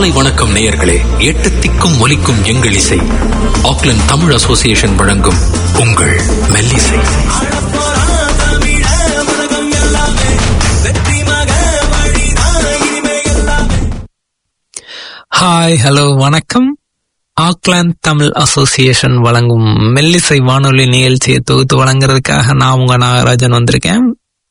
காலை வணக்கம் நேயர்களே எட்டு திக்கும் ஒலிக்கும் எங்கள் இசை ஆக்லாந்து தமிழ் அசோசியேஷன் வழங்கும் உங்கள் மெல்லிசை ஹாய் ஹலோ வணக்கம் ஆக்லாந்து தமிழ் அசோசியேஷன் வழங்கும் மெல்லிசை வானொலி நிகழ்ச்சியை தொகுத்து வழங்குறதுக்காக நான் உங்க நாகராஜன் வந்திருக்கேன்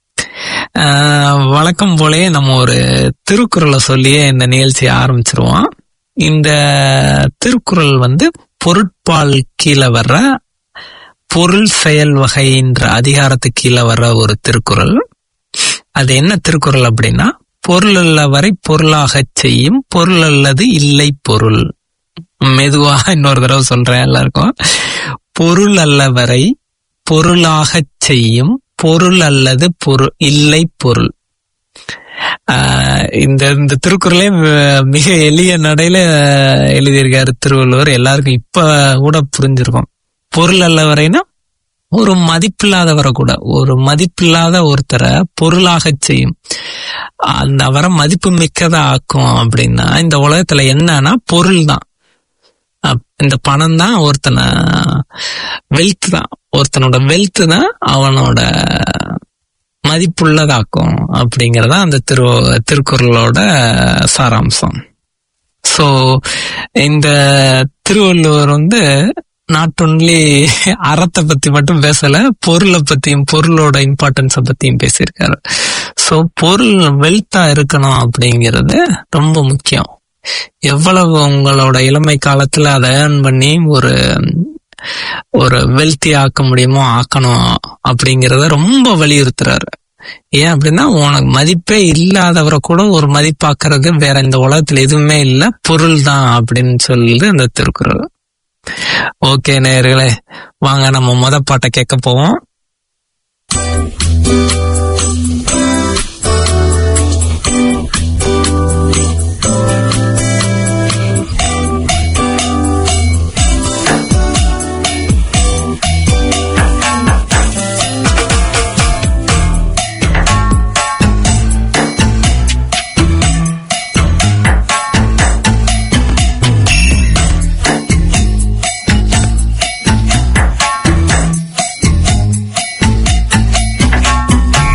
ஆஹ், வழக்கம் போலயே நம்ம ஒரு திருக்குறளை சொல்லியே இந்த நிகழ்ச்சியை ஆரம்பிச்சிருவோம் இந்த திருக்குறள் வந்து பொருட்பால் கீழே வர்ற பொருள் செயல் வகைன்ற அதிகாரத்துக்கு கீழே வர்ற ஒரு திருக்குறள் அது என்ன திருக்குறள் அப்படின்னா பொருள் அல்லவரை பொருளாகச் செய்யும் பொருள் அல்லது இல்லை பொருள் மெதுவா இன்னொரு தடவை சொல்றேன் எல்லாருக்கும் பொருள் அல்லவரை பொருளாகச் செய்யும் பொருள் அல்லது பொருள் இல்லை பொருள் ஆஹ் இந்த இந்த திருக்குறளே ம- மிக எளிய நடையில எழுதியிருக்காரு திருவள்ளுவர் எல்லாருக்கும் இப்ப கூட புரிஞ்சிருக்கும் பொருள் அல்லவரைனா ஒரு மதிப்பில்லாதவரை கூட ஒரு மதிப்பில்லாத ஒருத்தரை பொருளாகச் செய்யும் அந்த அவரை மதிப்பு மிக்கதா ஆக்கும் அப்படின்னா இந்த உலகத்துல என்னன்னா பொருள் தான் அப்- இந்த பணம் தான் ஒருத்தனை வெல்த் தான் ஒருத்தனோட வெல்த் தான் அவனோட மதிப்புள்ளதாக்கும் அப்படிங்கறதா அந்த திரு திருக்குறளோட சாராம்சம் சோ இந்த திருவள்ளுவர் வந்து நாட் ஒன்லி அறத்தை பத்தி மட்டும் பேசல பொருளை பத்தியும் பொருளோட இம்பார்ட்டன்ஸ பத்தியும் பேசியிருக்காரு சோ பொருள் வெல்த்தா இருக்கணும் அப்படிங்கிறது ரொம்ப முக்கியம் எவ்வளவு உங்களோட இளமை காலத்துல அதை ஏர்ன் பண்ணி ஒரு ஒரு வெல்த்தி ஆக்க முடியுமோ ஆக்கணும் அப்படிங்கறத ரொம்ப வலியுறுத்துறாரு ஏன் அப்படின்னா உனக்கு மதிப்பே இல்லாதவரை கூட ஒரு மதிப்பாக்குறது வேற இந்த உலகத்துல எதுவுமே இல்ல பொருள் தான் அப்படின்னு சொல்லுது அந்த திருக்குறள் ஓகே நேயர்களே வாங்க நம்ம முத பாட்டை கேட்க போவோம் பொருள்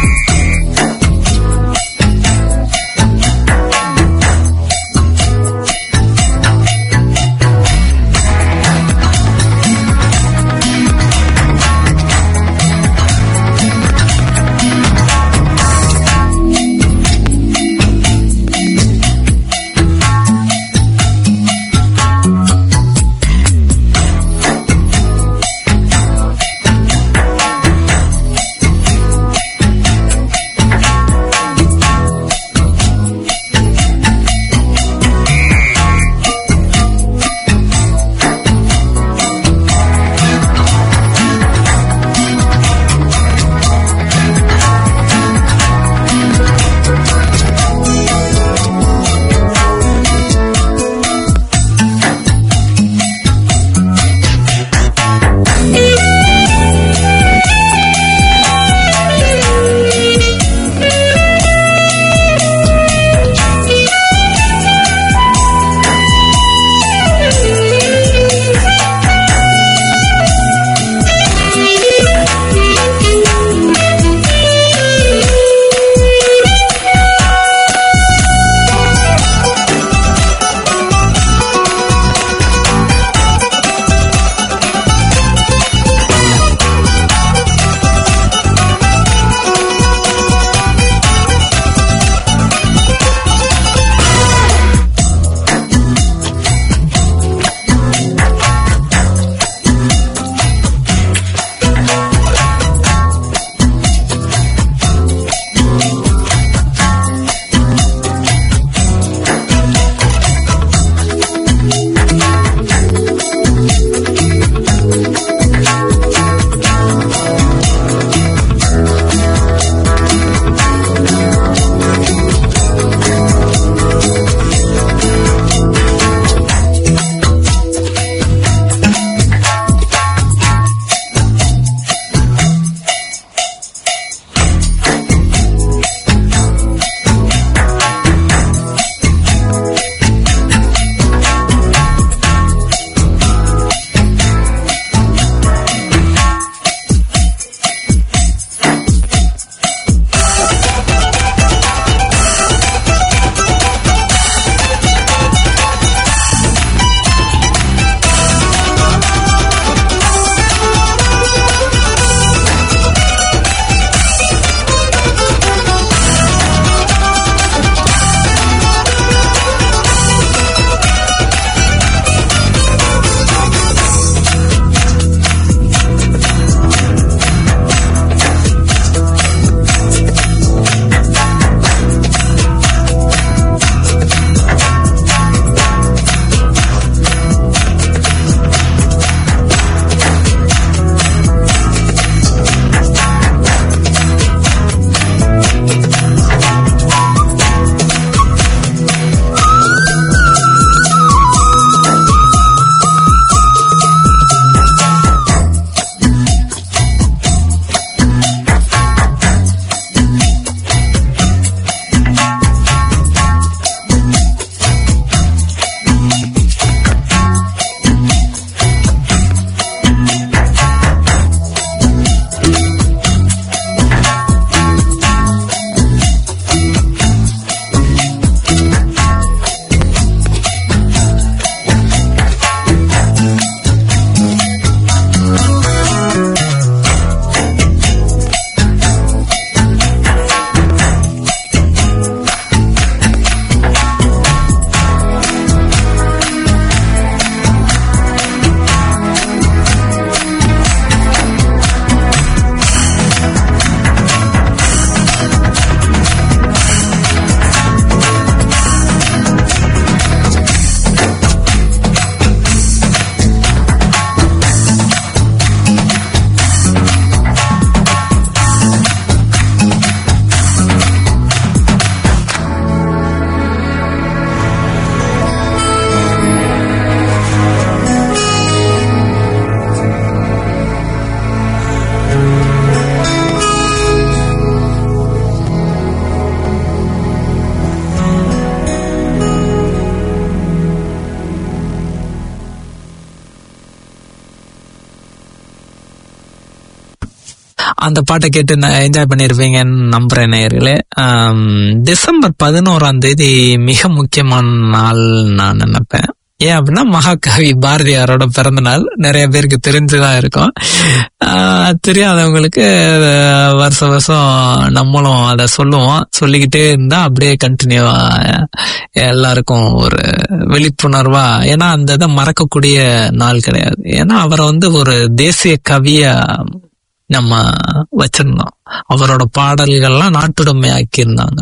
அந்த பாட்டை கேட்டு என்ஜாய் பண்ணிருப்பீங்கன்னு நம்புறேன் நேயர்களே ஆம், டிசம்பர் பதினோராம் தேதி மிக முக்கியமான நாள் நான் நினைப்பேன் ஏன் அப்படின்னா மகாகவி பாரதியாரோட பிறந்த நாள் நிறைய பேருக்கு தெரிஞ்சுதான் இருக்கும் ஆஹ் தெரியாதவங்களுக்கு அஹ், வருஷ வருஷம் நம்மளும் அதை சொல்லுவோம் சொல்லிக்கிட்டே இருந்தா அப்படியே கண்டினியூவா எல்லாருக்கும் ஒரு விழிப்புணர்வா ஏன்னா அந்த இதை மறக்கக்கூடிய நாள் கிடையாது ஏன்னா அவரை வந்து ஒரு தேசிய கவியா நம்ம வச்சிருந்தோம் அவரோட பாடல்கள்லாம் நாட்டுடைமை ஆக்கியிருந்தாங்க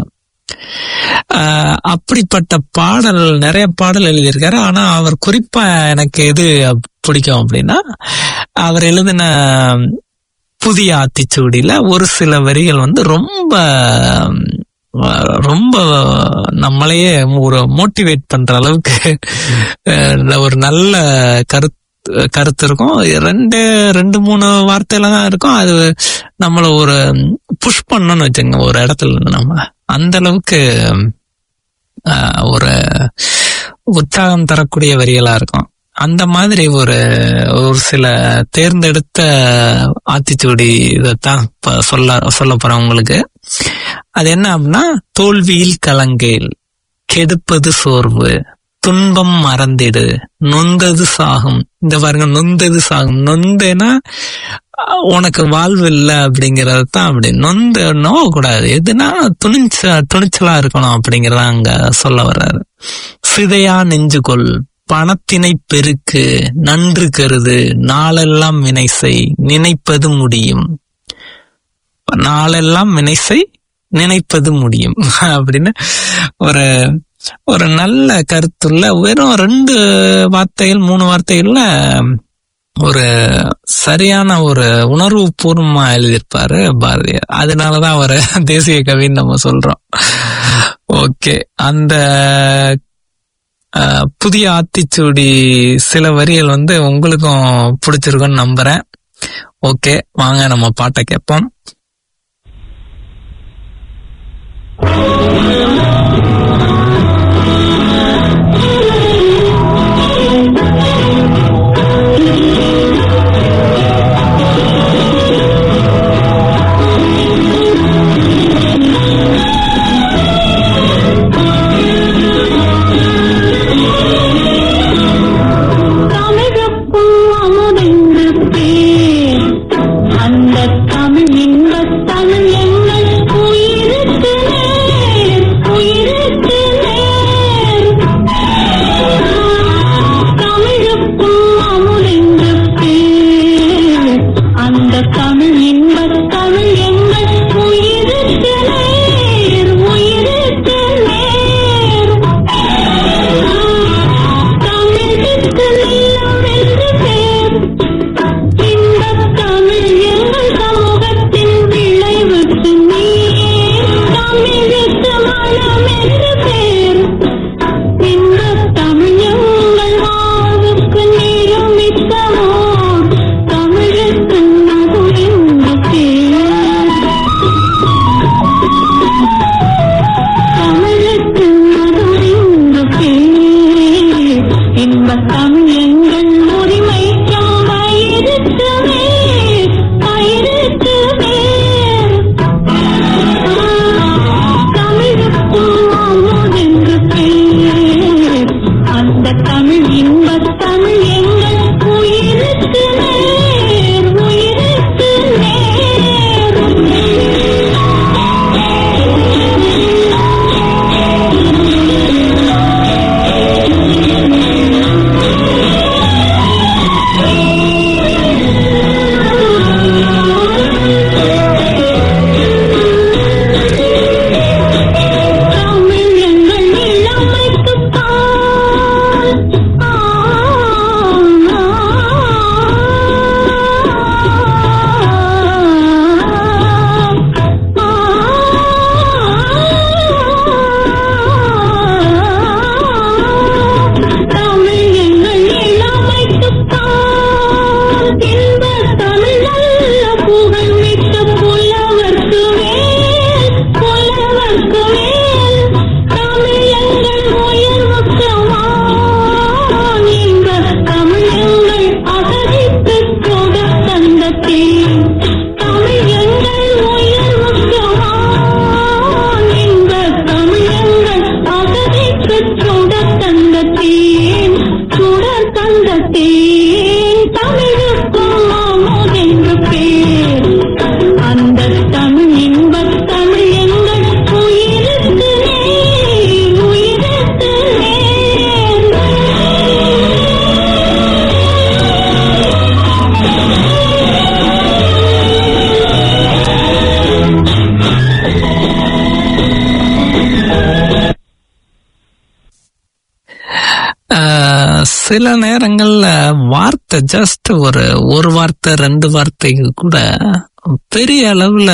ஆஹ் அப்படிப்பட்ட பாடல் நிறைய பாடல் எழுதியிருக்காரு ஆனா அவர் குறிப்பா எனக்கு எது பிடிக்கும் அப்படின்னா அவர் எழுதின புதிய ஆத்திச்சூடியில ஒரு சில வரிகள் வந்து ரொம்ப ஆஹ், ரொம்ப நம்மளையே ஒரு மோட்டிவேட் பண்ற அளவுக்கு ஆஹ், ஒரு நல்ல கருத்து கருத்து இருக்கும் ரெண்டு ரெண்டு மூணு வார்த்தையில தான் இருக்கும் அது நம்மள ஒரு புஷ் பண்ணணும்னு வச்சுங்க ஒரு இடத்துல இருந்து நம்ம அந்த அளவுக்கு ஆஹ், ஒரு உற்சாகம் தரக்கூடிய வரிகளா இருக்கும் அந்த மாதிரி ஒரு ஒரு சில தேர்ந்தெடுத்த ஆத்திச்சூடி இதைத்தான் இப்ப சொல்ல சொல்ல போறேன் உங்களுக்கு அது என்ன அப்படின்னா தோல்வியில் கலங்கேல் கெடுப்பது சோர்வு துன்பம் மறந்திடு நொந்தது சாகும் இந்த பாருங்க நொந்தது சாகும் நொந்தேனா அஹ், உனக்கு வாழ்வு இல்லை அப்படிங்கறது தான் அப்படி நொந்து நோவ கூடாது எதுனா துணிச்ச துணிச்சலா இருக்கணும் அப்படிங்கறத அங்க சொல்ல வர்றாரு சிதையா நெஞ்சுகொள் பணத்தினை பெருக்கு நன்று கருது நாளெல்லாம் வினைசை நினைப்பது முடியும் நாளெல்லாம் வினைசை நினைப்பது முடியும் அப்படின்னு ஒரு ஒரு நல்ல கருத்துள்ள வெறும் ரெண்டு வார்த்தைகள் மூணு வார்த்தைகள்ல ஒரு சரியான ஒரு உணர்வு பூர்வமா எழுதியிருப்பாரு பாரதியார் அதனாலதான் அவரை தேசிய கவின்னு நம்ம சொல்றோம் ஓகே அந்த அஹ், புதிய ஆத்திச்சூடி சில வரிகள் வந்து உங்களுக்கும் பிடிச்சிருக்கும்னு நம்புறேன் ஓகே வாங்க நம்ம பாட்டை கேட்போம் தமிழுக்கும் அமுதென்று பேர் அந்த தமிழ் இன்பத் தமிழ் எங்கள் உயிருக்கு நேர் உயிருக்கு நேர் தமிழுக்கும் அமுதென்று பேர் அந்த தமிழ் இன்பத் தமிழ் எங்கள் உயிருக்கு நேர் உயிருக்கு நேர் தமிழுக்கு நீளம் என்று பேர் இன்பத் தமிழ் எங்கள் சமூகத்தின் விளைவுக்கு நீர் தமிழுக்கு மனம் என்று பேர் இன்பத் தமிழ் எங்கள் வாழ்வுக்கு நிருமித்தமோர் தமிழுக்கு மது என்று பேர் தமிழுக்கு மதுரிந்து பேர் இன்பத் தமிழ் எங்கள் உரிமைக்கும் வயிறுக்கு மேல் வயிறுக்கு மேல் தமிழுக்கும் அமுதென்று பேர் அந்த தமிழ் இன்பத் தமிழ் எங்கள் உயிருக்கு நேர் உயிருக்கு நேர் தமிழ் எங்கள் இளமைக்குப் பால். ஆ, ஆ, தமிழ் எங்கள் இளமைக்குப் பால். இன்பத் தமிழ் நல்ல புகழ் மிக்க புலவர்க்கு மேல் புலவர்க்கு மேல் தமிழ் எங்கள் உயர்வுக்கு வான் இன்பத் தமிழ் எங்கள் அகதித்துக் கொடுத்தந்த தேன் தமிழ் சில நேரங்கள்ல வார்த்தை ஜஸ்ட் ஒரு ஒரு வார்த்தை ரெண்டு வார்த்தைக்கு கூட பெரிய அளவுல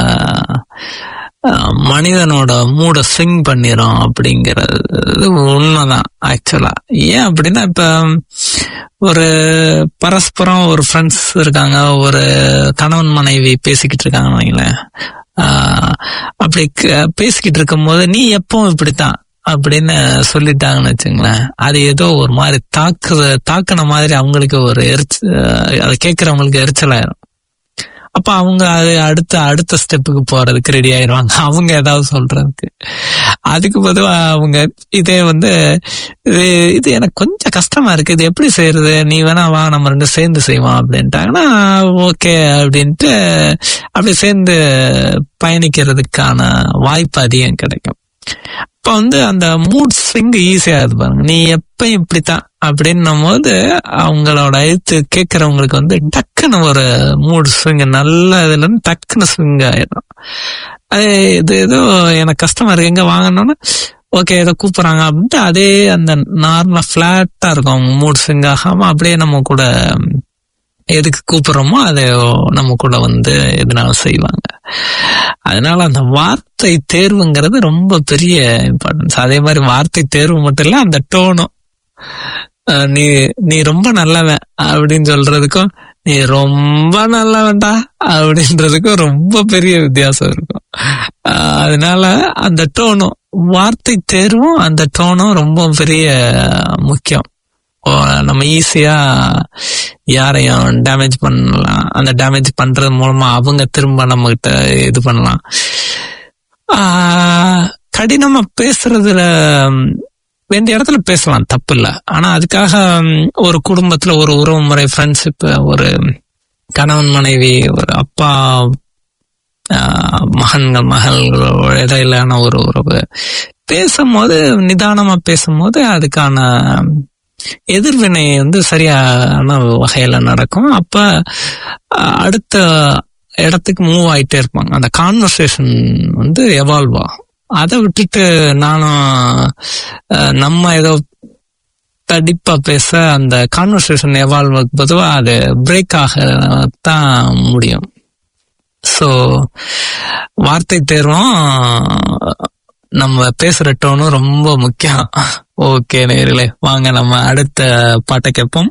அஹ், மனிதனோட மூட ஸ்விங் பண்ணிரும் அப்படிங்கிறது உண்மைதான் ஆக்சுவலா ஏன் அப்படின்னா இப்ப ஒரு பரஸ்பரம் ஒரு ஃப்ரெண்ட்ஸ் இருக்காங்க ஒரு கணவன் மனைவி பேசிக்கிட்டு இருக்காங்கன்னு வைங்களேன் ஆஹ் அப்படி க- பேசிக்கிட்டு இருக்கும்போது நீ எப்பவும் இப்படித்தான் அப்படின்னு சொல்லிட்டாங்கன்னு வச்சுங்களேன் அது ஏதோ ஒரு மாதிரி தாக்கு தாக்குன மாதிரி அவங்களுக்கு ஒரு எரிச்சு அதை கேட்கறவங்களுக்கு எரிச்சலாயிரும் அப்ப அவங்க அது அடுத்த அடுத்த ஸ்டெப்புக்கு போறதுக்கு ரெடி ஆயிருவாங்க அவங்க ஏதாவது சொல்றதுக்கு அதுக்கு பொதுவா அவங்க இதே வந்து இது இது எனக்கு கொஞ்சம் கஷ்டமா இருக்கு இது எப்படி செய்யறது நீ வேணா வா நம்ம ரெண்டு சேர்ந்து செய்வோம் அப்படின்ட்டாங்கன்னா ஓகே அப்படின்ட்டு அப்படி சேர்ந்து பயணிக்கிறதுக்கான வாய்ப்பு அதிகம் கிடைக்கும் இப்ப வந்து அந்த மூட் ஸ்விங் ஈஸியா இருக்கு பாருங்க நீ எப்பயும் இப்படித்தான் அப்படின்னும் போது அவங்களோட எழுத்து கேட்கறவங்களுக்கு வந்து டக்குன்னு ஒரு மூட் ஸ்விங் நல்ல இதுல இருந்து டக்குன்னு ஸ்விங் ஆயிடும் அது இது ஏதோ எனக்கு கஷ்டமா இருக்கு எங்க வாங்கணும்னா ஓகே ஏதோ கூப்பிடுறாங்க அப்படின்ட்டு அதே அந்த நார்மலா பிளாட்டா இருக்கும் அவங்க மூட் ஸ்விங் ஆகாம அப்படியே நம்ம கூட எதுக்கு கூப்பிடுறோமோ அதை நம்ம கூட வந்து எதுனாலும் செய்வாங்க அதனால அந்த வார்த்தை தேர்வுங்கிறது ரொம்ப பெரிய இம்பார்ட்டன்ஸ் அதே மாதிரி வார்த்தை தேர்வு மட்டும் இல்ல அந்த டோனும் அஹ் நீ நீ ரொம்ப நல்லவன் அப்படின்னு சொல்றதுக்கும் நீ ரொம்ப நல்லவன்டா அப்படின்றதுக்கும் ரொம்ப பெரிய வித்தியாசம் இருக்கும் அஹ் அதனால அந்த டோனும் வார்த்தை தேர்வும் அந்த டோனும் ரொம்ப பெரிய முக்கியம் ஓ, நம்ம ஈஸியா யாரையும் டேமேஜ் பண்ணலாம் அந்த டேமேஜ் பண்றது மூலமா அவங்க திரும்ப நம்ம கிட்ட இது பண்ணலாம் ஆஹ் கடினமா பேசுறதுல ம், வேண்டிய இடத்துல பேசலாம் தப்பு இல்ல ஆனா அதுக்காக ம், ஒரு குடும்பத்துல ஒரு உறவு முறை ஃப்ரெண்ட்ஷிப் ஒரு கணவன் மனைவி ஒரு அப்பா ஆஹ், மகன்கள் மகள்களோட இடையிலான ஒரு உறவு பேசும்போது நிதானமா பேசும்போது அதுக்கான எதிர்வினை வந்து சரியான வகையில நடக்கும் அப்ப அஹ், அடுத்த இடத்துக்கு மூவ் ஆயிட்டே இருப்பாங்க அந்த கான்வர்சேஷன் வந்து எவால்வ் ஆகும் அதை விட்டுட்டு நானும் அஹ், நம்ம ஏதோ தடிப்பா பேச அந்த கான்வர்சேஷன் எவால்வ் பொதுவா அது பிரேக் ஆகத்தான் முடியும் ஸோ வார்த்தை தேர்வும் நம்ம பேசுற டோனும் ரொம்ப முக்கியம் ஓகே நேர்களே வாங்க நம்ம அடுத்த பாட்டை கேட்போம்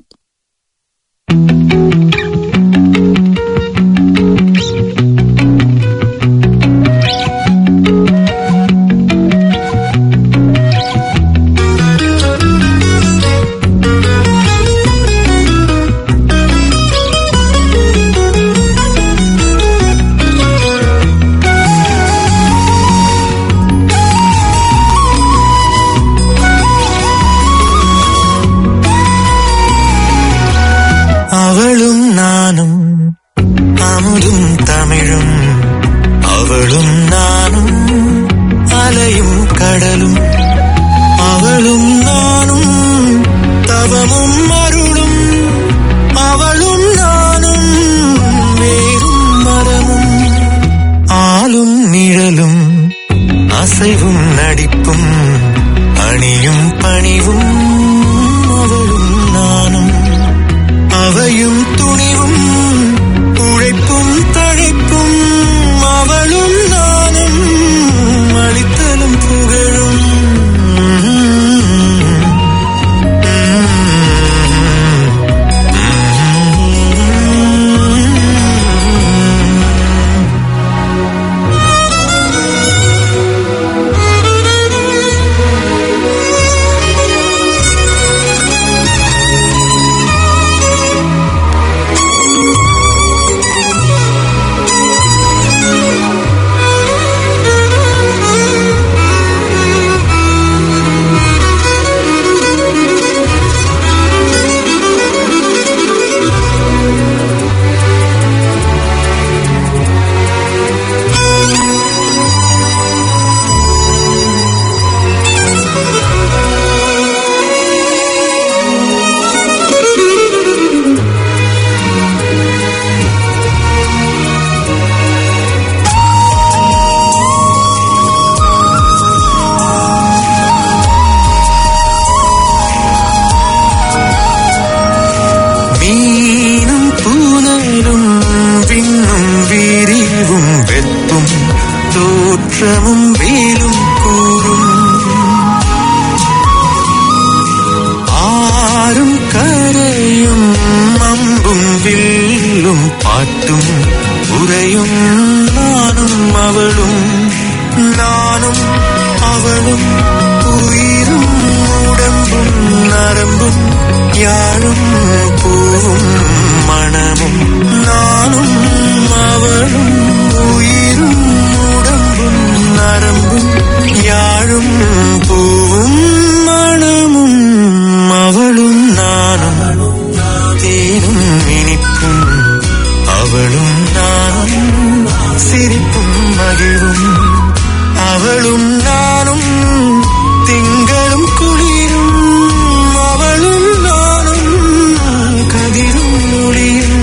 அவளும் நானும் அமுதும் தமிழும் அவளும் நானும் அலையும் கடலும் அவளும் நானும் தவமும் அருளும் அவளும் நானும் வேறும் மரமும் ஆளும் நிழலும் அசைவும் நடிப்பும் அணியும் பணிவும் அவளும் நானும் அவையும் துணிவும் உழைப்பும் தழைப்பும் அவளும் நானும் அளித்தலும் புகழும் குயிலும் கூறும் ஆறும் கரையும் அம்பும் வில்லும் பாட்டும் உரையும் நானும் அவளும் நானும் அவளும் உயிரும் உடம்பும் நரம்பும் யாரும் பூவும் மனமும் நானும் அவளும் உயிரும் உடம்பும் நரம்பும் யாழும் பூவும் மனமும் அவளும் நானும் தேனும் இனிப்பும் அவளும் நானும் சிரிப்பும் மகிழும் அவளும் நானும் திங்களும் குளிரும் அவளும் நானும் கதிரும் ஒளியும்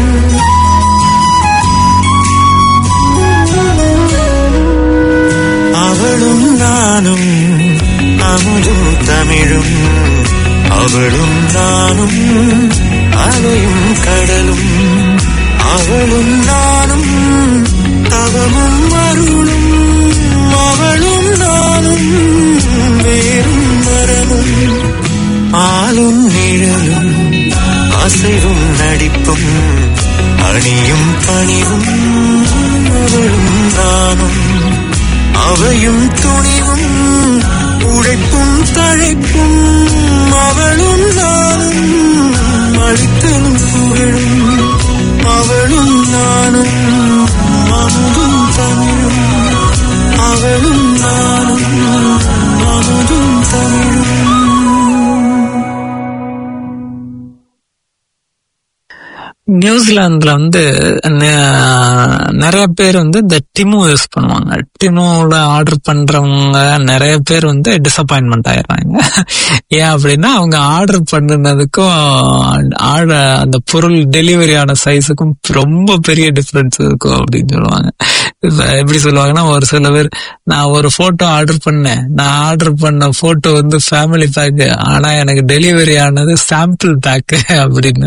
அவளும் நானும் அமுதும் தமிழும் அவளும் நானும் அலையும் கடலும் அவளும் நானும் தவமும் அருளும் அவளும் நானும் வேறும் மரமும் ஆளும் நிழலும் அசைவும் நடிப்பும் அணியும் பணிவும் அவளும் நானும் அவையும் துணிவும் உழைப்பும் தழைப்பும் அவளும் நானும் அழித்தலும் புகழும் அவளும் நானும் அமுதும் தமிழும் அவளும் நானும் அமுதும் தமிழும் நியூசிலாந்துல வந்து நெ- நிறைய பேர் வந்து இந்த டிமோ யூஸ் பண்ணுவாங்க டிமோல ஆர்டர் பண்றவங்க நிறைய பேர் வந்து டிசப்பாயின்மெண்ட் ஆயிடுறாங்க ஏன் அப்படின்னா அவங்க ஆர்டர் பண்ணினதுக்கும் ஆர்டர் அந்த பொருள் டெலிவரி ஆன சைஸுக்கும் ரொம்ப பெரிய டிஃபரன்ஸ் இருக்கும் அப்படின்னு சொல்லுவாங்க இப்ப எப்படி சொல்லுவாங்கன்னா ஒரு சில பேர் நான் ஒரு போட்டோ ஆர்டர் பண்ணேன் நான் ஆர்டர் பண்ண போட்டோ வந்து ஃபேமிலி பேக் ஆனா எனக்கு டெலிவரி ஆனது சாம்பிள் பேக் அப்படின்னு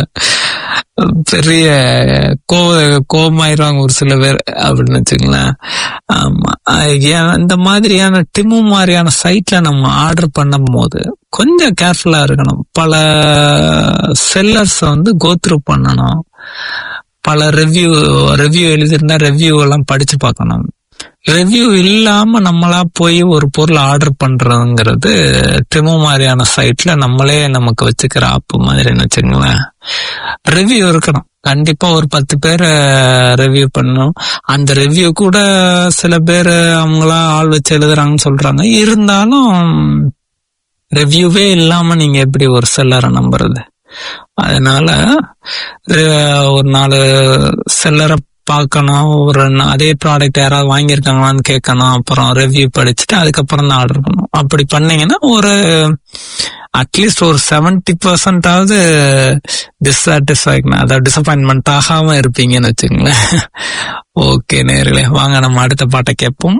பெரிய கோ கோமாயிருவாங்க ஒரு சில பேர் அப்படின்னு வச்சுங்களேன் ஆமா அஹ் ஏன் இந்த மாதிரியான டிமு மாதிரியான சைட்ல நம்ம ஆர்டர் பண்ணும் போது கொஞ்சம் கேர்ஃபுல்லா இருக்கணும் பல செல்லர்ஸ் வந்து கோத்ரூ பண்ணணும் பல ரிவ்யூ ரிவ்யூ எழுதியிருந்தா ரிவ்யூ எல்லாம் படிச்சு பார்க்கணும் ரிவ்யூ இல்லாம நம்மளா போய் ஒரு பொருள் ஆர்டர் பண்றதுங்கிறது டிமோ மாதிரியான சைட்ல நம்மளே நமக்கு வச்சுக்கிற ஆப்பு மாதிரின்னு வச்சுங்களேன் ரிவ்யூ இருக்கணும் கண்டிப்பா ஒரு பத்து பேர் ரிவ்யூ பண்ணணும் அந்த ரிவ்யூ கூட சில பேர் அவங்களா ஆள் வச்சு எழுதுறாங்கன்னு சொல்றாங்க இருந்தாலும் ரிவ்யூவே இல்லாம நீங்க எப்படி ஒரு செல்லரை நம்புறது அதனால அஹ், ஒரு நாலு செல்லரை பார்க்கணும் ஒரு நா- அதே ப்ராடக்ட் யாராவது வாங்கியிருக்காங்களான்னு கேட்கணும் அப்புறம் ரிவ்யூ படிச்சுட்டு அதுக்கப்புறம் தான் ஆர்டர் பண்ணணும் அப்படி பண்ணீங்கன்னா ஒரு அட்லீஸ்ட் ஒரு செவன்டி பர்சன்டாவது டிஸ்சாட்டிஸ்ஃபேக்ஷன் அதாவது டிசப்பாயின்மெண்ட் ஆகாம இருப்பீங்கன்னு வச்சுங்களேன் ஓகே நேர்களே வாங்க நம்ம அடுத்த பாட்டை கேட்போம்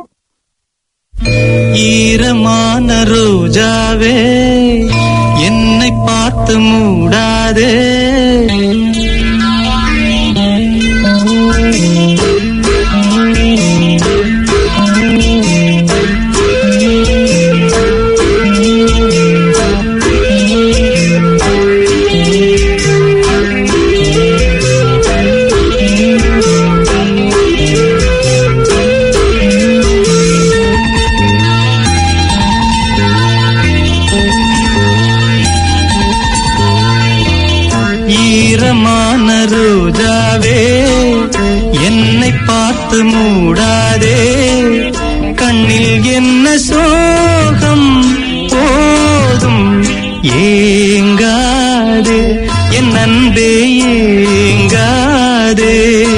ஈரமான ரோஜாவே என்னை பார்த்து மூடாதே ஈரமான ரோஜாவே என்னை பார்த்து மூடாதே கண்ணில் என்ன சோகம் போதும் ஏங்காதே என் அன்பே ஏங்காதே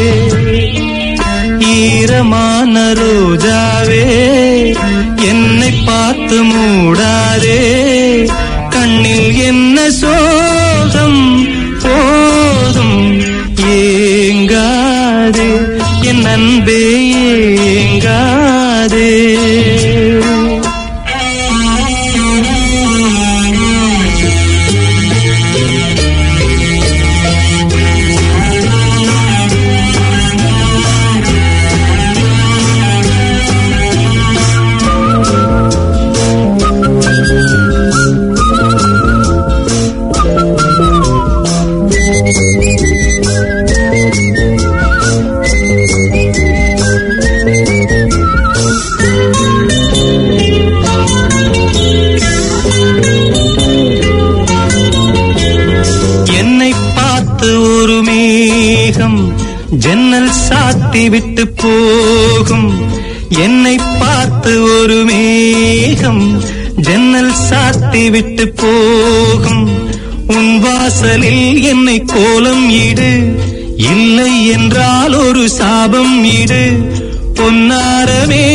ஈரமான ரோஜாவே என்னை பார்த்து மூடாதே கண்ணில் என்ன சோகம் போதும் ஏங்காதே என் அன்பே ஏங்காதே சாத்தி விட்டு போகும் என்னை பார்த்து ஒரு மேகம் ஜன்னல் சாத்தி விட்டு போகும் உன் வாசலில் என்னை கோலம் இடு இல்லை என்றால் ஒரு சாபம் இடு பொன்னாரமே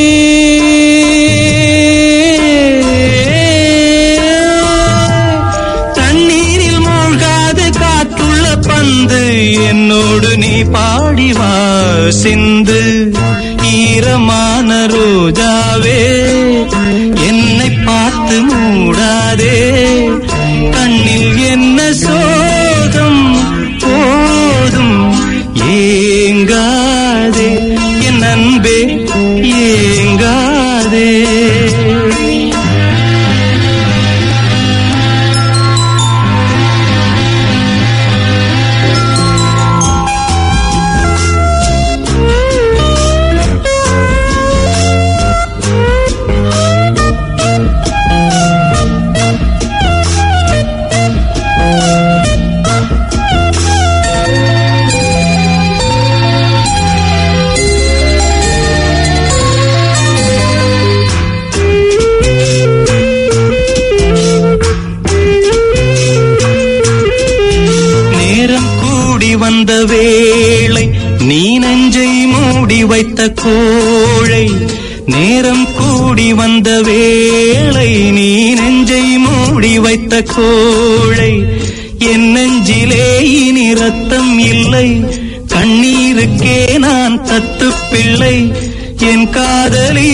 தண்ணீரில் மூழ்காது காற்றுள்ள பந்து என்னோடு நீ பாடி வா சிந்து ஈரமான ரோஜாவே என்னை பார்த்து மூடாதே கண்ணில் என்ன சோகம் போதும் ஏங்காதே என் அன்பே ஏங்காதே நேரம் கூடி வந்த வேளை நீ நெஞ்சை மூடி வைத்த கோழை நேரம் கூடி வந்த வேளை நீ நெஞ்சை மூடி வைத்த கோழை என் நெஞ்சிலே இனி ரத்தம் இல்லை கண்ணீருக்கே நான் தத்து பிள்ளை என் காதலி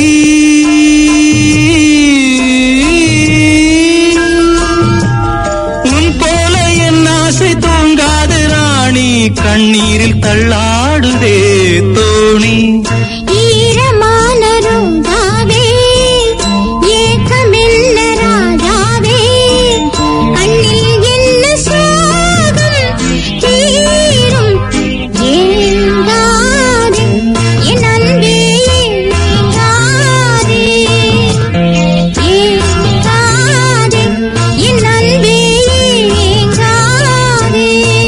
உன் போல என் ஆசை தூங்காது ராணி கண்ணீரில் தள்ளாடுதே தோணி ஈரமான ரோஜாவே ஏக்கமெல்ல ராஜாவே கண்ணில் என்ன சோகம் தீரும் ஏங்காதே என் அன்பே ஏங்காதே ஏங்காதே என் அன்பே ஏங்காதே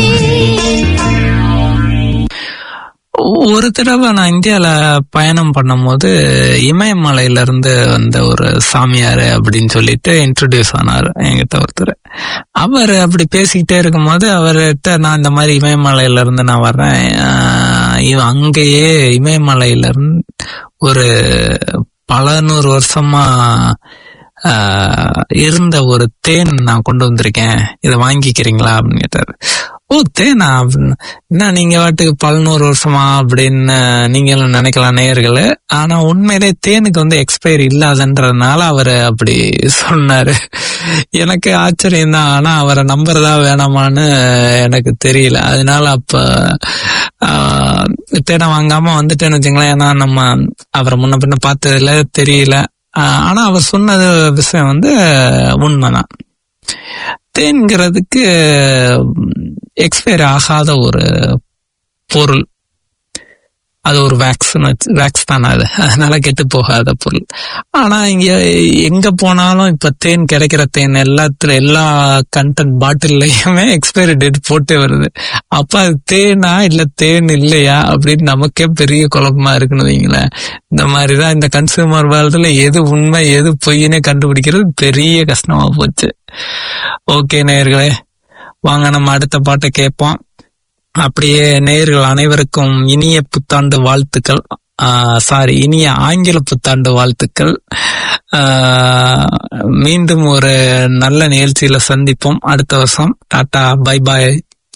ஒரு தடவை நான் இந்தியால பயணம் பண்ணும்போது இமயமலையில இருந்து வந்த ஒரு சாமியார் அப்படின்னு சொல்லிட்டு இன்ட்ரடியூஸ் ஆனார் என்கிட்ட ஒருத்தர் அவர் அப்படி பேசிக்கிட்டே இருக்கும்போது அவர்கிட்ட நான் இந்த மாதிரி இமயமலையில இருந்து நான் வர்றேன் ஆஹ் இவன் அங்கேயே இமயமலையில இருந்து ஒரு பல நூறு வருஷமா ஆஹ் இருந்த ஒரு தேன் நான் கொண்டு வந்திருக்கேன் இதை வாங்கிக்கிறீங்களா அப்படின்னு கேட்டாரு ஓ தேனா அப்படின்னு என்ன நீங்க வாட்டுக்கு பல்நூறு வருஷமா அப்படின்னு நீங்களும் நினைக்கலாம் நேயர்களே ஆனா உண்மையிலே தேனுக்கு வந்து எக்ஸ்பைரி இல்லாதன்றதுனால அவர் அப்படி சொன்னாரு எனக்கு ஆச்சரியம் தான் ஆனா அவரை நம்புறதா வேணாமான்னு எனக்கு தெரியல அதனால அப்ப ஆஹ், தேனை வாங்காம வந்துட்டேன்னு வச்சுங்களேன் ஏன்னா நம்ம அவரை முன்ன பின்ன பார்த்ததுல தெரியல ஆஹ், ஆனா அவர் சொன்னது விஷயம் வந்து உண்மைதான் தேன்கிறதுக்கு எக்ஸ்பயர் ஆகாத ஒரு பொருள் அது ஒரு வேக்ஸ் வேக்ஸ் தானே அது அதனால கெட்டு போகாத பொருள் ஆனா இங்க எங்க போனாலும் இப்ப தேன் கிடைக்கிற தேன் எல்லாத்துல எல்லா கண்டென்ட் பாட்டில்லையுமே எக்ஸ்பைரி டேட் போட்டே வருது அப்ப அது தேனா இல்ல தேன் இல்லையா அப்படின்னு நமக்கே பெரிய குழப்பமா இருக்குன்னு வைங்களேன் இந்த மாதிரிதான் இந்த கன்சூமர் வேர்ல்டுல எது உண்மை எது பொய்ன்னு கண்டுபிடிக்கிறது பெரிய கஷ்டமா போச்சு ஓகே நேயர்களே வாங்க நம்ம அடுத்த பாட்டை கேட்போம் அப்படியே நேயர்கள் அனைவருக்கும் இனிய புத்தாண்டு வாழ்த்துக்கள் சாரி இனிய ஆங்கில புத்தாண்டு வாழ்த்துக்கள் ஆஹ், மீண்டும் ஒரு நல்ல நிகழ்ச்சியில சந்திப்போம் அடுத்த வருஷம் டாடா பை பாய்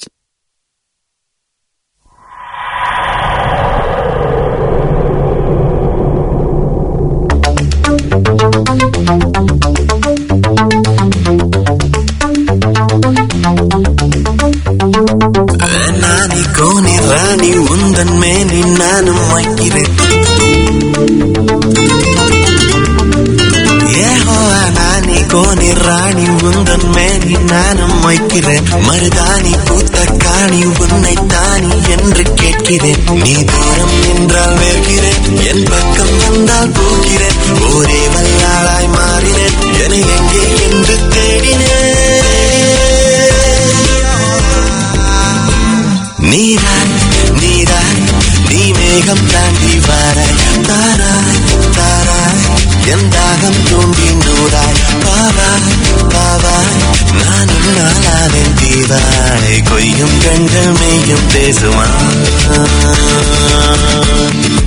நானி கோனி ராணி உந்தன் மேனி நானும் வைக்கிறேன் ஏஹோவா நானி கோனி ராணி உந்தன் மேனி நானும் வைக்கிறேன் மருதாணி பூத்த காணி உன்னை தானி என்று கேட்கிறேன் நீ தூரம் நின்றால் வேகிறேன் என் பக்கம் வந்தால் போகிறேன் ஒரே வல்லாளாய் மாறினேன் என எங்கே என்று தேடினேன் நீதான் நீதான் நீ மேகம் தான் கொய்யும் கண்கள் மெய்யும் பேசுமா